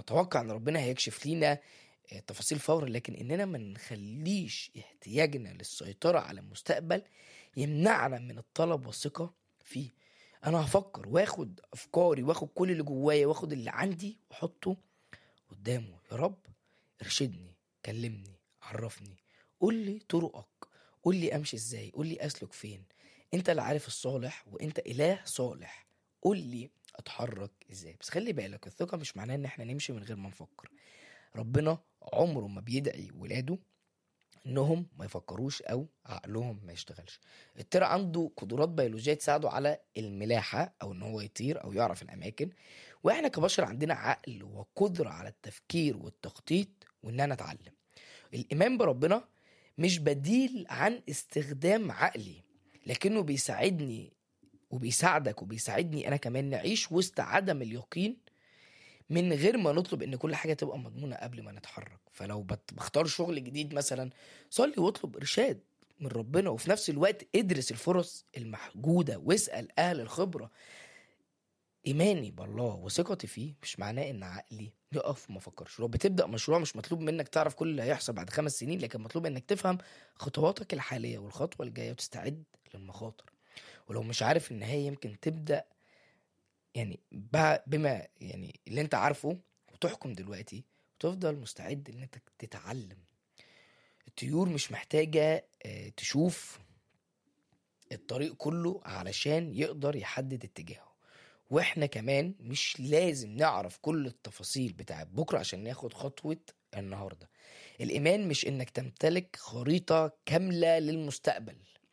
ونتوقع ان ربنا هيكشف لينا تفاصيل فورا لكن اننا ما نخليش احتياجنا للسيطره على المستقبل يمنعنا من الطلب والثقه فيه انا هفكر واخد افكاري واخد كل اللي جوايا واخد اللي عندي واحطه قدامه يا رب ارشدني كلمني عرفني قول لي طرقك قول لي امشي ازاي قول لي اسلك فين انت اللي عارف الصالح وانت اله صالح قول لي اتحرك ازاي بس خلي بالك الثقه مش معناها ان احنا نمشي من غير ما نفكر ربنا عمره ما بيدعي ولاده انهم ما يفكروش او عقلهم ما يشتغلش الطير عنده قدرات بيولوجيه تساعده على الملاحه او ان هو يطير او يعرف الاماكن واحنا كبشر عندنا عقل وقدره على التفكير والتخطيط وان انا اتعلم الايمان بربنا مش بديل عن استخدام عقلي لكنه بيساعدني وبيساعدك وبيساعدني انا كمان نعيش وسط عدم اليقين من غير ما نطلب ان كل حاجه تبقى مضمونه قبل ما نتحرك فلو بت- بختار شغل جديد مثلا صلي واطلب ارشاد من ربنا وفي نفس الوقت ادرس الفرص المحجوده واسال اهل الخبره ايماني بالله وثقتي فيه مش معناه ان عقلي يقف وما افكرش لو بتبدا مشروع مش مطلوب منك تعرف كل اللي هيحصل بعد خمس سنين لكن مطلوب انك تفهم خطواتك الحاليه والخطوه الجايه وتستعد للمخاطر ولو مش عارف النهايه يمكن تبدا يعني ب- بما يعني اللي انت عارفه وتحكم دلوقتي وتفضل مستعد ان انت تتعلم الطيور مش محتاجة آه، تشوف الطريق كله علشان يقدر يحدد اتجاهه واحنا كمان مش لازم نعرف كل التفاصيل بتاعت بكرة عشان ناخد خطوة النهاردة الإيمان مش إنك تمتلك خريطة كاملة للمستقبل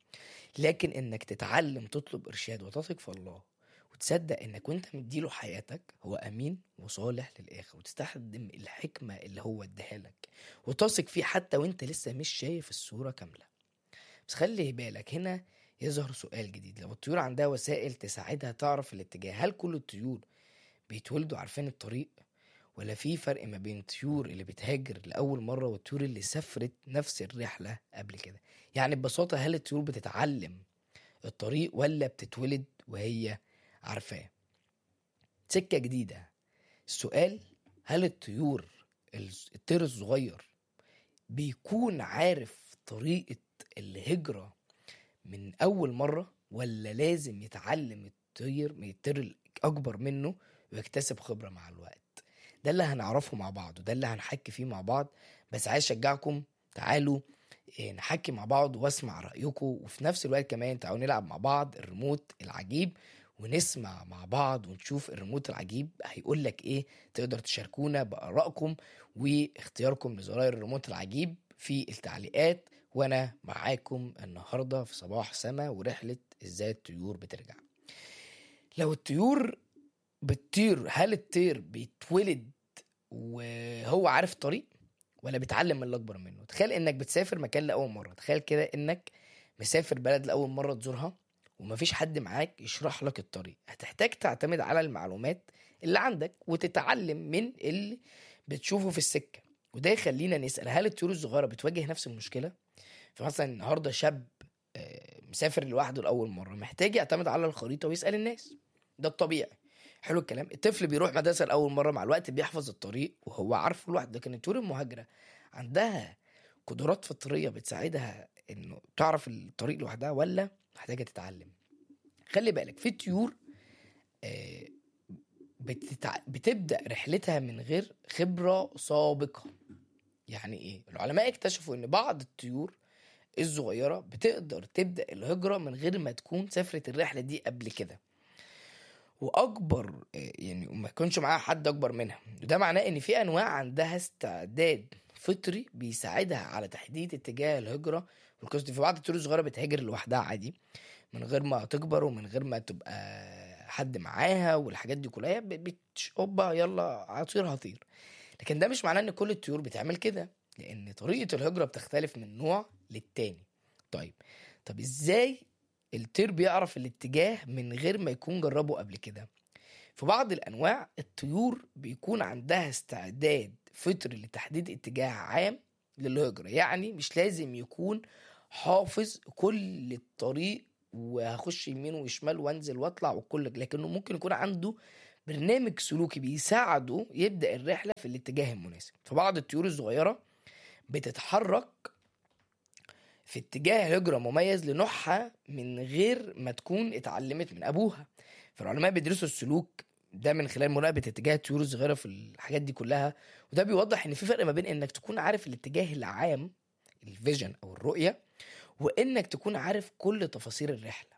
لكن إنك تتعلم تطلب إرشاد وتثق في الله وتصدق إنك وإنت مديله حياتك هو أمين وصالح للآخر وتستخدم الحكمة اللي هو اداها لك وتثق فيه حتى وإنت لسه مش شايف الصورة كاملة بس خلي بالك هنا يظهر سؤال جديد لو الطيور عندها وسائل تساعدها تعرف الاتجاه هل كل الطيور بيتولدوا عارفين الطريق ولا في فرق ما بين الطيور اللي بتهاجر لأول مرة والطيور اللي سافرت نفس الرحلة قبل كده يعني ببساطة هل الطيور بتتعلم الطريق ولا بتتولد وهي عارفاه سكة جديدة السؤال هل الطيور الطير الصغير بيكون عارف طريقة الهجرة من أول مرة ولا لازم يتعلم الطير من الطير الأكبر منه ويكتسب خبرة مع الوقت ده اللي هنعرفه مع بعض وده اللي هنحكي فيه مع بعض بس عايز أشجعكم تعالوا إيه، نحكي مع بعض واسمع رأيكم وفي نفس الوقت كمان تعالوا نلعب مع بعض الريموت العجيب ونسمع مع بعض ونشوف الريموت العجيب هيقول لك ايه تقدر تشاركونا بآرائكم واختياركم لزراير الريموت العجيب في التعليقات وانا معاكم النهارده في صباح سما ورحله ازاي الطيور بترجع لو الطيور بتطير هل الطير بيتولد وهو عارف الطريق ولا بيتعلم من اللي اكبر منه تخيل انك بتسافر مكان لاول مره تخيل كده انك مسافر بلد لاول مره تزورها ومفيش حد معاك يشرح لك الطريق هتحتاج تعتمد على المعلومات اللي عندك وتتعلم من اللي بتشوفه في السكه وده يخلينا نسال هل الطيور الصغيره بتواجه نفس المشكله فمثلا النهارده شاب آه، مسافر لوحده لاول مره محتاج يعتمد على الخريطه ويسال الناس ده الطبيعي حلو الكلام الطفل بيروح مدرسه لاول مره مع الوقت بيحفظ الطريق وهو عارفه لوحده لكن الطيور المهاجره عندها قدرات فطريه بتساعدها انه تعرف الطريق لوحدها ولا محتاجه تتعلم خلي بالك في طيور آه، بتتع... بتبدا رحلتها من غير خبره سابقه يعني ايه العلماء اكتشفوا ان بعض الطيور الصغيره بتقدر تبدا الهجره من غير ما تكون سافرت الرحله دي قبل كده واكبر آه، يعني وما يكونش معاها حد اكبر منها وده معناه ان في انواع عندها استعداد فطري بيساعدها على تحديد اتجاه الهجره والقصه دي في بعض الطيور الصغيره بتهاجر لوحدها عادي من غير ما تكبر ومن غير ما تبقى حد معاها والحاجات دي كلها ب- بتش اوبا يلا هطير هطير لكن ده مش معناه ان كل الطيور بتعمل كده لان طريقه الهجره بتختلف من نوع للتاني طيب طب ازاي الطير بيعرف الاتجاه من غير ما يكون جربه قبل كده في بعض الانواع الطيور بيكون عندها استعداد فطري لتحديد اتجاه عام للهجرة يعني مش لازم يكون حافظ كل الطريق وهخش يمين وشمال وانزل واطلع وكل لكنه ممكن يكون عنده برنامج سلوكي بيساعده يبدا الرحله في الاتجاه المناسب فبعض الطيور الصغيره بتتحرك في اتجاه هجرة مميز لنوعها من غير ما تكون اتعلمت من أبوها فالعلماء بيدرسوا السلوك ده من خلال مراقبة اتجاه الطيور الصغيرة في الحاجات دي كلها وده بيوضح إن في فرق ما بين إنك تكون عارف الاتجاه العام الفيجن أو الرؤية وإنك تكون عارف كل تفاصيل الرحلة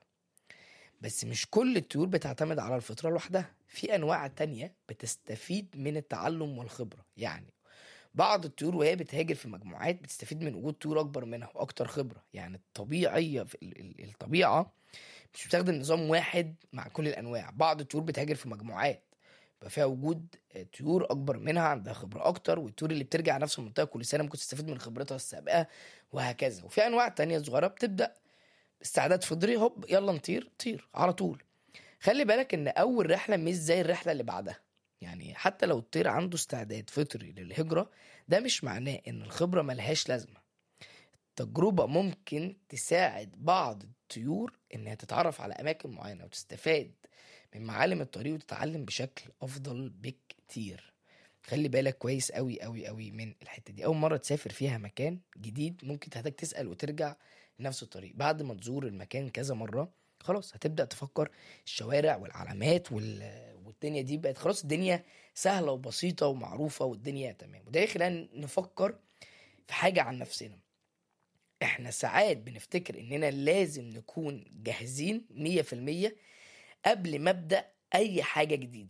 بس مش كل الطيور بتعتمد على الفطرة لوحدها في أنواع تانية بتستفيد من التعلم والخبرة يعني بعض الطيور وهي بتهاجر في مجموعات بتستفيد من وجود طيور اكبر منها واكتر خبره يعني الطبيعيه في ال- ال- الطبيعه مش بتستخدم نظام واحد مع كل الانواع بعض الطيور بتهاجر في مجموعات بقى فيها وجود آه، طيور اكبر منها عندها خبره اكتر والطيور اللي بترجع نفس المنطقه كل سنه ممكن تستفيد من خبرتها السابقه وهكذا وفي انواع تانية صغيره بتبدا استعداد فطري هوب يلا نطير طير على طول خلي بالك ان اول رحله مش زي الرحله اللي بعدها يعني حتى لو الطير عنده استعداد فطري للهجره ده مش معناه ان الخبره ملهاش لازمه التجربه ممكن تساعد بعض الطيور انها تتعرف على اماكن معينه وتستفاد من معالم الطريق وتتعلم بشكل افضل بكتير خلي بالك كويس قوي قوي قوي من الحته دي اول مره تسافر فيها مكان جديد ممكن تحتاج تسال وترجع لنفس الطريق بعد ما تزور المكان كذا مره خلاص هتبدا تفكر الشوارع والعلامات وال... والدنيا دي بقت خلاص الدنيا سهله وبسيطه ومعروفه والدنيا تمام وده يخلينا نفكر في حاجه عن نفسنا احنا ساعات بنفتكر اننا لازم نكون جاهزين 100% قبل ما ابدا اي حاجه جديده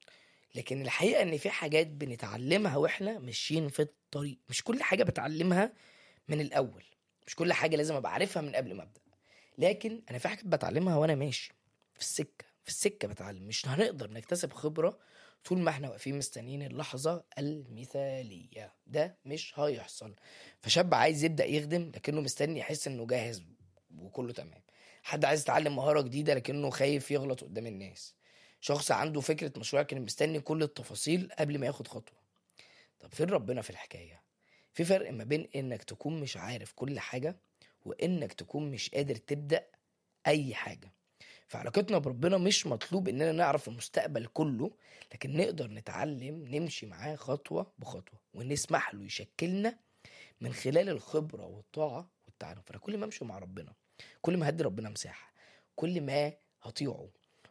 لكن الحقيقه ان في حاجات بنتعلمها واحنا ماشيين في الطريق مش كل حاجه بتعلمها من الاول مش كل حاجه لازم ابقى عارفها من قبل ما ابدا لكن انا في حاجات بتعلمها وانا ماشي في السكه في السكه بتعلم مش هنقدر نكتسب خبره طول ما احنا واقفين مستنيين اللحظه المثاليه ده مش هيحصل فشاب عايز يبدا يخدم لكنه مستني يحس انه جاهز وكله تمام حد عايز يتعلم مهاره جديده لكنه خايف يغلط قدام الناس شخص عنده فكره مشروع كان مستني كل التفاصيل قبل ما ياخد خطوه طب فين ربنا في الحكايه في فرق ما بين انك تكون مش عارف كل حاجه وانك تكون مش قادر تبدا اي حاجه فعلاقتنا بربنا مش مطلوب اننا نعرف المستقبل كله لكن نقدر نتعلم نمشي معاه خطوه بخطوه ونسمح له يشكلنا من خلال الخبره والطاعه والتعلم فانا كل ما امشي مع ربنا كل ما هدي ربنا مساحه كل ما هطيعه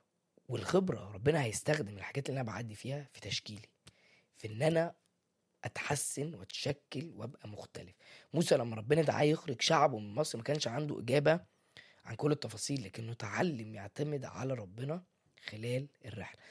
والخبره ربنا هيستخدم الحاجات اللي انا بعدي فيها في تشكيلي في ان انا اتحسن واتشكل وابقى مختلف موسى لما ربنا دعاه يخرج شعبه من مصر ما كانش عنده اجابه عن كل التفاصيل لكنه اتعلم يعتمد على ربنا خلال الرحله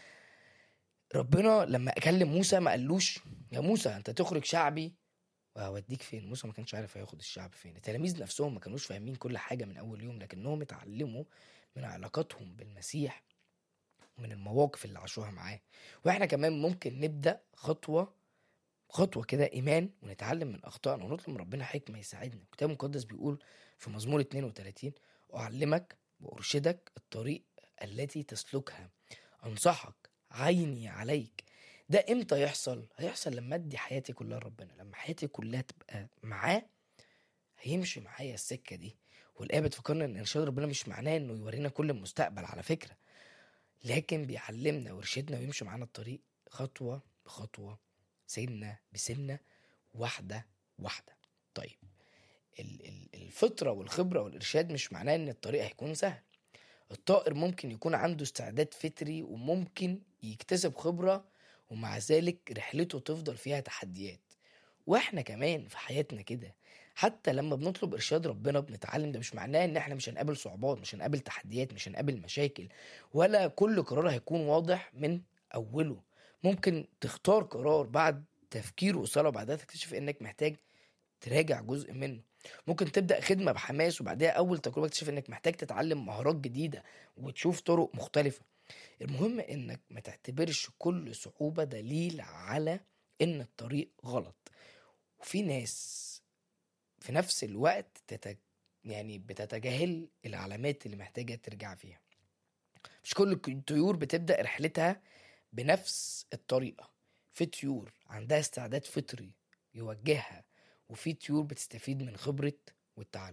ربنا لما كلم موسى ما قالوش يا موسى انت تخرج شعبي وهوديك فين موسى ما كانش عارف هياخد الشعب فين التلاميذ نفسهم ما كانوش فاهمين كل حاجه من اول يوم لكنهم اتعلموا من علاقاتهم بالمسيح ومن المواقف اللي عاشوها معاه واحنا كمان ممكن نبدا خطوه خطوه كده ايمان ونتعلم من اخطائنا ونطلب من ربنا حكمه يساعدنا الكتاب المقدس بيقول في مزمور 32 اعلمك وارشدك الطريق التي تسلكها انصحك عيني عليك ده امتى يحصل هيحصل لما ادي حياتي كلها لربنا لما حياتي كلها تبقى معاه هيمشي معايا السكه دي والايه بتفكرنا ان ارشاد ربنا مش معناه انه يورينا كل المستقبل على فكره لكن بيعلمنا ويرشدنا ويمشي معانا الطريق خطوه بخطوه سنه بسنه واحده واحده طيب ال- ال- الفطره والخبره والارشاد مش معناه ان الطريق هيكون سهل الطائر ممكن يكون عنده استعداد فطري وممكن يكتسب خبره ومع ذلك رحلته تفضل فيها تحديات واحنا كمان في حياتنا كده حتى لما بنطلب ارشاد ربنا بنتعلم ده مش معناه ان احنا مش هنقابل صعوبات مش هنقابل تحديات مش هنقابل مشاكل ولا كل قرار هيكون واضح من اوله ممكن تختار قرار بعد تفكير وصلاة وبعدها تكتشف انك محتاج تراجع جزء منه ممكن تبدا خدمه بحماس وبعدها اول تجربه تكتشف انك محتاج تتعلم مهارات جديده وتشوف طرق مختلفه المهم انك ما تعتبرش كل صعوبه دليل على ان الطريق غلط وفي ناس في نفس الوقت تتج... يعني بتتجاهل العلامات اللي محتاجه ترجع فيها مش كل الطيور بتبدا رحلتها بنفس الطريقه في طيور عندها استعداد فطري يوجهها وفي طيور بتستفيد من خبره والتعلم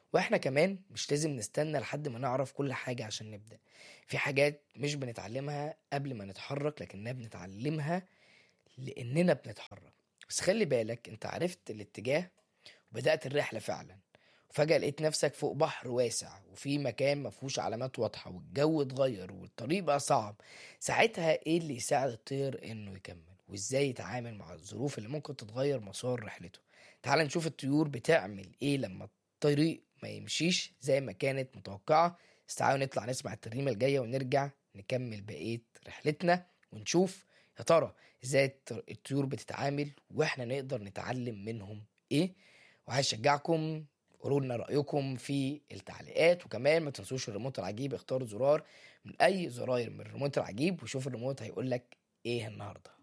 واحنا كمان مش لازم نستنى لحد ما نعرف كل حاجة عشان نبدأ في حاجات مش بنتعلمها قبل ما نتحرك لكننا بنتعلمها لأننا بنتحرك بس خلي بالك انت عرفت الاتجاه وبدأت الرحلة فعلا وفجأة لقيت نفسك فوق بحر واسع وفي مكان مفهوش علامات واضحة والجو اتغير والطريق بقى صعب ساعتها ايه اللي يساعد الطير انه يكمل وازاي يتعامل مع الظروف اللي ممكن تتغير مسار رحلته تعال نشوف الطيور بتعمل ايه لما الطريق ما يمشيش زي ما كانت متوقعة بس تعالوا نطلع نسمع الترنيمة الجاية ونرجع نكمل بقية رحلتنا ونشوف يا ترى ازاي الط- الطيور بتتعامل واحنا نقدر نتعلم منهم ايه وعايز اشجعكم قولوا لنا رايكم في التعليقات وكمان ما تنسوش الريموت العجيب اختاروا زرار من اي زراير من الريموت العجيب وشوف الريموت هيقول لك ايه النهارده